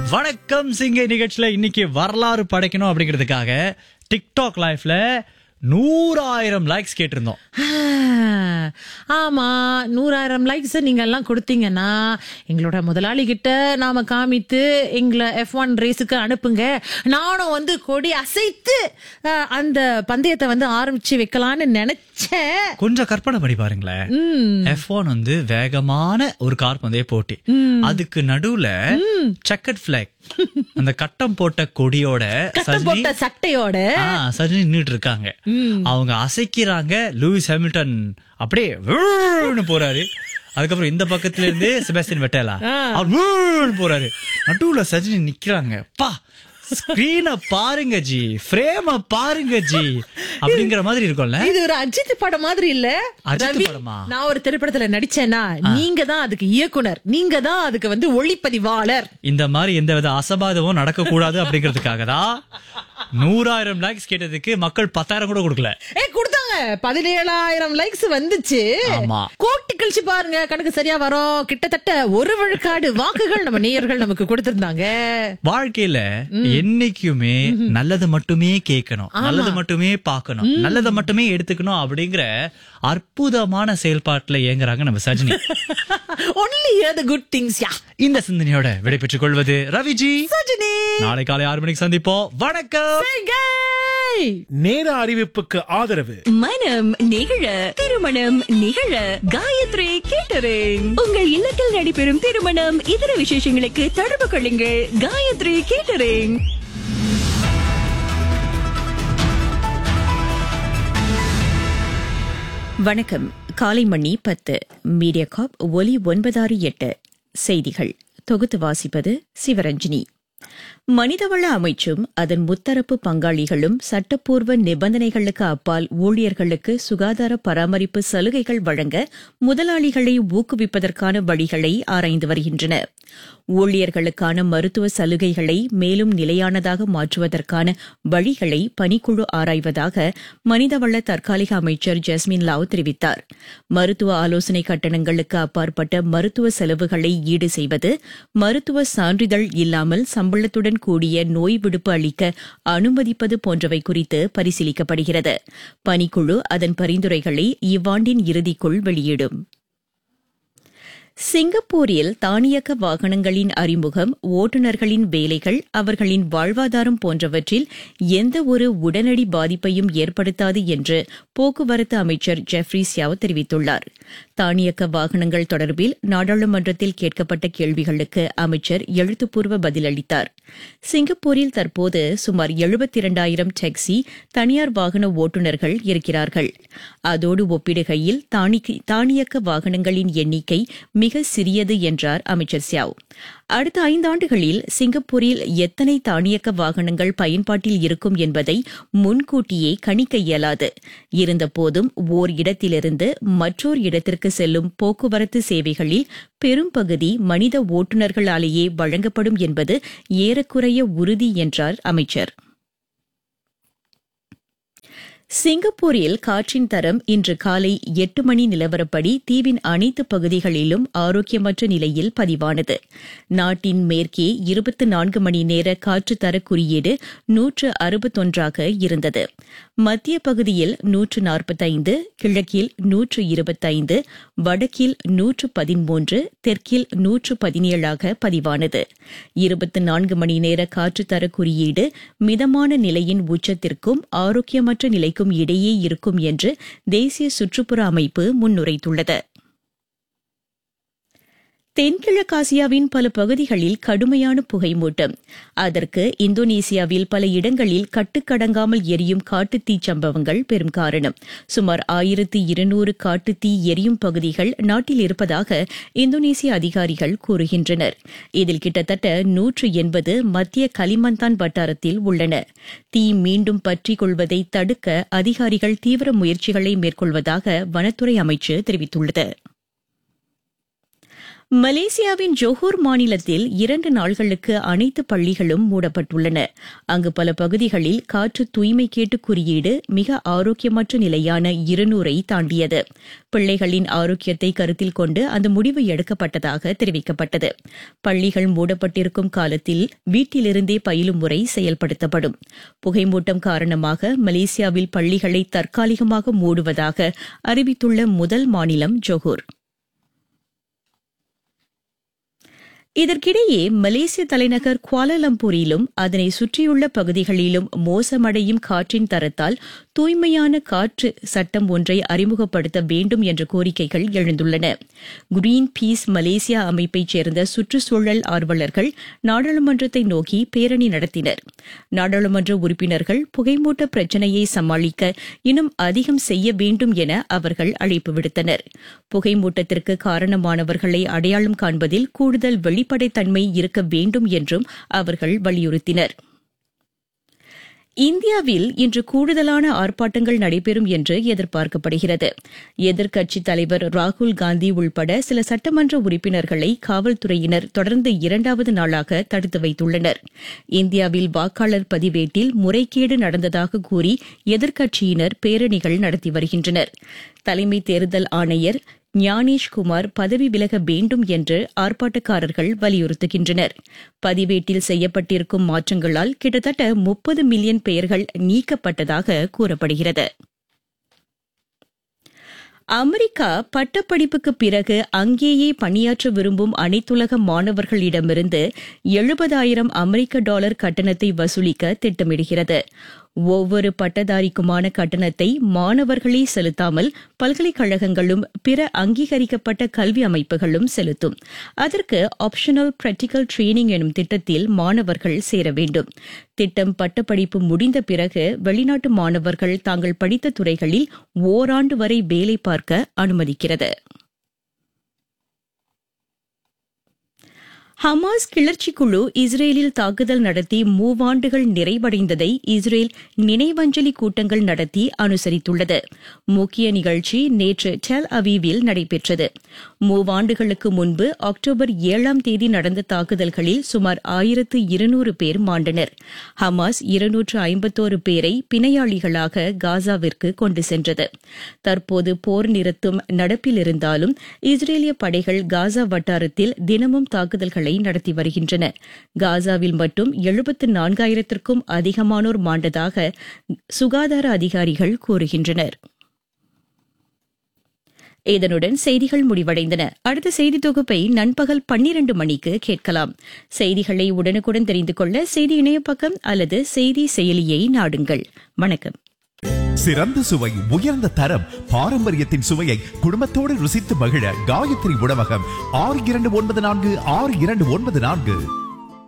வணக்கம் சிங்கை நிகழ்ச்சியில இன்னைக்கு வரலாறு படைக்கணும் அப்படிங்கிறதுக்காக டிக்டாக் லைஃப்ல நூறாயிரம் லைக்ஸ் கேட்டிருந்தோம் ஆமா நூறாயிரம் லைக்ஸ் நீங்க எல்லாம் கொடுத்தீங்கன்னா எங்களோட முதலாளி கிட்ட நாம காமித்து எங்களை எஃப் ஒன் ரேஸுக்கு அனுப்புங்க நானும் வந்து கொடி அசைத்து அஹ், அந்த பந்தயத்தை வந்து ஆரம்பிச்சு வைக்கலாம்னு நினைச்சேன் கொஞ்சம் கற்பனை பண்ணி பாருங்களேன் எஃப் ஒன் வந்து வேகமான ஒரு கார் பந்தய போட்டி அதுக்கு நடுவுல செக்கட் பிளாக் அந்த கட்டம் போட்ட கொடியோட கட்டம் சஜினி போட்ட சட்டையோட ஆ, சஜினி நின்னுட்டு இருக்காங்க அவங்க அசைக்கிறாங்க லூயிஸ் ஹாமில்டன் அப்படியே விழுன்னு போறாரு அதுக்கப்புறம் இந்த பக்கத்துல இருந்து செபாஸ்டியன் வெட்டலா அவர் விழுன்னு போறாரு நடுவுல சஜினி நிக்கிறாங்க பா ஸ்கிரீன பாருங்க ஜி ஃப்ரேம பாருங்க ஜி அப்படிங்கிற மாதிரி இருக்கும்ல இது ஒரு அஜித் படம் மாதிரி இல்ல அஜித் ரவி, படமா? நான் ஒரு திரைப்படத்துல நடிச்சேன்னா நீங்க தான் அதுக்கு இயக்குனர் நீங்க தான் அதுக்கு வந்து ஒளிப்பதிவாளர் இந்த மாதிரி எந்த வித அசபாதமும் நடக்க கூடாது அப்படிங்கிறதுக்காக தான் நூறாயிரம் லைக்ஸ் கேட்டதுக்கு மக்கள் பத்தாயிரம் கூட கொடுக்கல ஏ கொடுத்தாங்க பதினேழாயிரம் லைக்ஸ் வந்துச்சு ஆமா. கோட்டி கழிச்சு பாருங்க கணக்கு சரியா வரும் கிட்டத்தட்ட ஒரு விழுக்காடு வாக்குகள் நம்ம நேயர்கள் நமக்கு கொடுத்திருந்தாங்க வாழ்க்கையில என்னைக்குமே நல்லது மட்டுமே கேட்கணும் நல்லது மட்டுமே பார்க்கணும் நல்லதை மட்டுமே எடுத்துக்கணும் அப்படிங்கிற அற்புதமான செயல்பாட்டுல இயங்குறாங்க நம்ம Sajini only the good things yeah இந்த சிந்தனையோட விடைபெற்றுக் கொள்வது ரவிஜி சஜினி நாளை காலை ஆறு மணிக்கு சந்திப்போம் வணக்கம் Hey! நேர அறிவிப்புக்கு ஆதரவு மனம் நிகழ திருமணம் நிகழ காயத்ரி கேட்டரிங் உங்கள் இல்லத்தில் நடைபெறும் திருமணம் இதர விசேஷங்களுக்கு தொடர்பு கொள்ளுங்கள் காயத்ரி கேட்டரிங் வணக்கம் காலை மணி பத்து மீடியா காப் ஒலி ஒன்பதாறு எட்டு செய்திகள் தொகுத்து வாசிப்பது சிவரஞ்சினி மனிதவள அமைச்சும் அதன் முத்தரப்பு பங்காளிகளும் சட்டப்பூர்வ நிபந்தனைகளுக்கு அப்பால் ஊழியர்களுக்கு சுகாதார பராமரிப்பு சலுகைகள் வழங்க முதலாளிகளை ஊக்குவிப்பதற்கான வழிகளை ஆராய்ந்து வருகின்றன ஊழியர்களுக்கான மருத்துவ சலுகைகளை மேலும் நிலையானதாக மாற்றுவதற்கான வழிகளை பணிக்குழு ஆராய்வதாக மனிதவள தற்காலிக அமைச்சர் ஜஸ்மின் லாவ் தெரிவித்தார் மருத்துவ ஆலோசனை கட்டணங்களுக்கு அப்பாற்பட்ட மருத்துவ செலவுகளை ஈடு செய்வது மருத்துவ சான்றிதழ் இல்லாமல் சம்பளத்துடன் கூடிய நோய் விடுப்பு அளிக்க அனுமதிப்பது போன்றவை குறித்து பரிசீலிக்கப்படுகிறது பணிக்குழு அதன் பரிந்துரைகளை இவ்வாண்டின் இறுதிக்குள் வெளியிடும் சிங்கப்பூரில் தானியக்க வாகனங்களின் அறிமுகம் ஓட்டுநர்களின் வேலைகள் அவர்களின் வாழ்வாதாரம் போன்றவற்றில் எந்த ஒரு உடனடி பாதிப்பையும் ஏற்படுத்தாது என்று போக்குவரத்து அமைச்சர் ஜெஃப்ரி சியாவ் தெரிவித்துள்ளார் தானியக்க வாகனங்கள் தொடர்பில் நாடாளுமன்றத்தில் கேட்கப்பட்ட கேள்விகளுக்கு அமைச்சர் எழுத்துப்பூர்வ பதிலளித்தார் சிங்கப்பூரில் தற்போது சுமார் எழுபத்தி இரண்டாயிரம் டாக்ஸி தனியார் வாகன ஓட்டுநர்கள் இருக்கிறார்கள் அதோடு ஒப்பிடுகையில் தானிக்கு- தானியக்க வாகனங்களின் எண்ணிக்கை மிக சிறியது என்றார் அமைச்சர் சியாவ் அடுத்த ஐந்தாண்டுகளில் சிங்கப்பூரில் எத்தனை தானியக்க வாகனங்கள் பயன்பாட்டில் இருக்கும் என்பதை முன்கூட்டியே கணிக்க இயலாது இருந்தபோதும் ஓர் இடத்திலிருந்து மற்றோர் இடத்திற்கு செல்லும் போக்குவரத்து சேவைகளில் பெரும்பகுதி மனித ஓட்டுநர்களாலேயே வழங்கப்படும் என்பது ஏறக்குறைய உறுதி என்றார் அமைச்சர் சிங்கப்பூரில் காற்றின் தரம் இன்று காலை எட்டு மணி நிலவரப்படி தீவின் அனைத்து பகுதிகளிலும் ஆரோக்கியமற்ற நிலையில் பதிவானது நாட்டின் மேற்கே இருபத்தி நான்கு மணி நேர காற்று தர குறியீடு நூற்று அறுபத்தொன்றாக இருந்தது மத்திய பகுதியில் நூற்று நாற்பத்தைந்து கிழக்கில் நூற்று இருபத்தைந்து வடக்கில் நூற்று பதிமூன்று தெற்கில் நூற்று பதினேழாக பதிவானது இருபத்தி நான்கு மணி நேர காற்று தர குறியீடு மிதமான நிலையின் உச்சத்திற்கும் ஆரோக்கியமற்ற நிலைக்கும் இடையே இருக்கும் என்று தேசிய சுற்றுப்புற அமைப்பு முன்னுரைத்துள்ளது தென்கிழக்காசியாவின் பல பகுதிகளில் கடுமையான புகைமூட்டம் அதற்கு இந்தோனேசியாவில் பல இடங்களில் கட்டுக்கடங்காமல் எரியும் காட்டுத்தீ சம்பவங்கள் பெரும் காரணம் சுமார் ஆயிரத்தி இருநூறு காட்டுத்தீ எரியும் பகுதிகள் நாட்டில் இருப்பதாக இந்தோனேசிய அதிகாரிகள் கூறுகின்றனர் இதில் கிட்டத்தட்ட நூற்று எண்பது மத்திய கலிமந்தான் வட்டாரத்தில் உள்ளன தீ மீண்டும் பற்றிக் கொள்வதை தடுக்க அதிகாரிகள் தீவிர முயற்சிகளை மேற்கொள்வதாக வனத்துறை அமைச்சு தெரிவித்துள்ளது மலேசியாவின் ஜொஹூர் மாநிலத்தில் இரண்டு நாள்களுக்கு அனைத்து பள்ளிகளும் மூடப்பட்டுள்ளன அங்கு பல பகுதிகளில் காற்று தூய்மை கேட்டு குறியீடு மிக ஆரோக்கியமற்ற நிலையான இருநூறை தாண்டியது பிள்ளைகளின் ஆரோக்கியத்தை கருத்தில் கொண்டு அந்த முடிவு எடுக்கப்பட்டதாக தெரிவிக்கப்பட்டது பள்ளிகள் மூடப்பட்டிருக்கும் காலத்தில் வீட்டிலிருந்தே பயிலும் முறை செயல்படுத்தப்படும் புகைமூட்டம் காரணமாக மலேசியாவில் பள்ளிகளை தற்காலிகமாக மூடுவதாக அறிவித்துள்ள முதல் மாநிலம் ஜொஹூர் இதற்கிடையே மலேசிய தலைநகர் குவாலலம்பூரிலும் அதனை சுற்றியுள்ள பகுதிகளிலும் மோசமடையும் காற்றின் தரத்தால் தூய்மையான காற்று சட்டம் ஒன்றை அறிமுகப்படுத்த வேண்டும் என்ற கோரிக்கைகள் எழுந்துள்ளன கிரீன் பீஸ் மலேசியா அமைப்பைச் சேர்ந்த சுற்றுச்சூழல் ஆர்வலர்கள் நாடாளுமன்றத்தை நோக்கி பேரணி நடத்தினர் நாடாளுமன்ற உறுப்பினர்கள் புகைமூட்ட பிரச்சினையை சமாளிக்க இன்னும் அதிகம் செய்ய வேண்டும் என அவர்கள் அழைப்பு விடுத்தனர் புகைமூட்டத்திற்கு காரணமானவர்களை அடையாளம் காண்பதில் கூடுதல் வெளிப்படைத்தன்மை இருக்க வேண்டும் என்றும் அவர்கள் வலியுறுத்தினர் இந்தியாவில் இன்று கூடுதலான ஆர்ப்பாட்டங்கள் நடைபெறும் என்று எதிர்பார்க்கப்படுகிறது எதிர்க்கட்சித் தலைவர் ராகுல் காந்தி உள்பட சில சட்டமன்ற உறுப்பினர்களை காவல்துறையினர் தொடர்ந்து இரண்டாவது நாளாக தடுத்து வைத்துள்ளனர் இந்தியாவில் வாக்காளர் பதிவேட்டில் முறைகேடு நடந்ததாக கூறி எதிர்க்கட்சியினர் பேரணிகள் நடத்தி வருகின்றனர் தலைமை தேர்தல் ஆணையர் ஞானேஷ் குமார் பதவி விலக வேண்டும் என்று ஆர்ப்பாட்டக்காரர்கள் வலியுறுத்துகின்றனர் பதிவேட்டில் செய்யப்பட்டிருக்கும் மாற்றங்களால் கிட்டத்தட்ட முப்பது மில்லியன் பெயர்கள் நீக்கப்பட்டதாக கூறப்படுகிறது அமெரிக்கா பட்டப்படிப்புக்கு பிறகு அங்கேயே பணியாற்ற விரும்பும் அனைத்துலக மாணவர்களிடமிருந்து எழுபதாயிரம் அமெரிக்க டாலர் கட்டணத்தை வசூலிக்க திட்டமிடுகிறது ஒவ்வொரு பட்டதாரிக்குமான கட்டணத்தை மாணவர்களே செலுத்தாமல் பல்கலைக்கழகங்களும் பிற அங்கீகரிக்கப்பட்ட கல்வி அமைப்புகளும் செலுத்தும் அதற்கு ஆப்ஷனல் பிராக்டிகல் ட்ரெய்னிங் எனும் திட்டத்தில் மாணவர்கள் சேர வேண்டும் திட்டம் பட்டப்படிப்பு முடிந்த பிறகு வெளிநாட்டு மாணவர்கள் தாங்கள் படித்த துறைகளில் ஓராண்டு வரை வேலை பார்க்க அனுமதிக்கிறது ஹமாஸ் கிளர்ச்சி குழு இஸ்ரேலில் தாக்குதல் நடத்தி மூவாண்டுகள் நிறைவடைந்ததை இஸ்ரேல் நினைவஞ்சலி கூட்டங்கள் நடத்தி அனுசரித்துள்ளது முக்கிய நிகழ்ச்சி நேற்று டெல் அவீவில் நடைபெற்றது மூவாண்டுகளுக்கு முன்பு அக்டோபர் ஏழாம் தேதி நடந்த தாக்குதல்களில் சுமார் ஆயிரத்து இருநூறு பேர் மாண்டனர் ஹமாஸ் இருநூற்று ஐம்பத்தோரு பேரை பிணையாளிகளாக காசாவிற்கு கொண்டு சென்றது தற்போது போர் நிறுத்தும் நடப்பில் இருந்தாலும் இஸ்ரேலிய படைகள் காசா வட்டாரத்தில் தினமும் தாக்குதல்களை தாக்குதல்களை நடத்தி வருகின்றன காசாவில் மட்டும் எழுபத்து நான்காயிரத்திற்கும் அதிகமானோர் மாண்டதாக சுகாதார அதிகாரிகள் கூறுகின்றனர் இதனுடன் செய்திகள் முடிவடைந்தன அடுத்த செய்தி தொகுப்பை நண்பகல் பன்னிரண்டு மணிக்கு கேட்கலாம் செய்திகளை உடனுக்குடன் தெரிந்து கொள்ள செய்தி இணையப்பக்கம் அல்லது செய்தி செயலியை நாடுங்கள் வணக்கம் சிறந்த சுவை உயர்ந்த தரம் பாரம்பரியத்தின் சுவையை குடும்பத்தோடு ருசித்து மகிழ காயத்ரி உணவகம் ஆறு இரண்டு ஒன்பது நான்கு ஆறு இரண்டு ஒன்பது நான்கு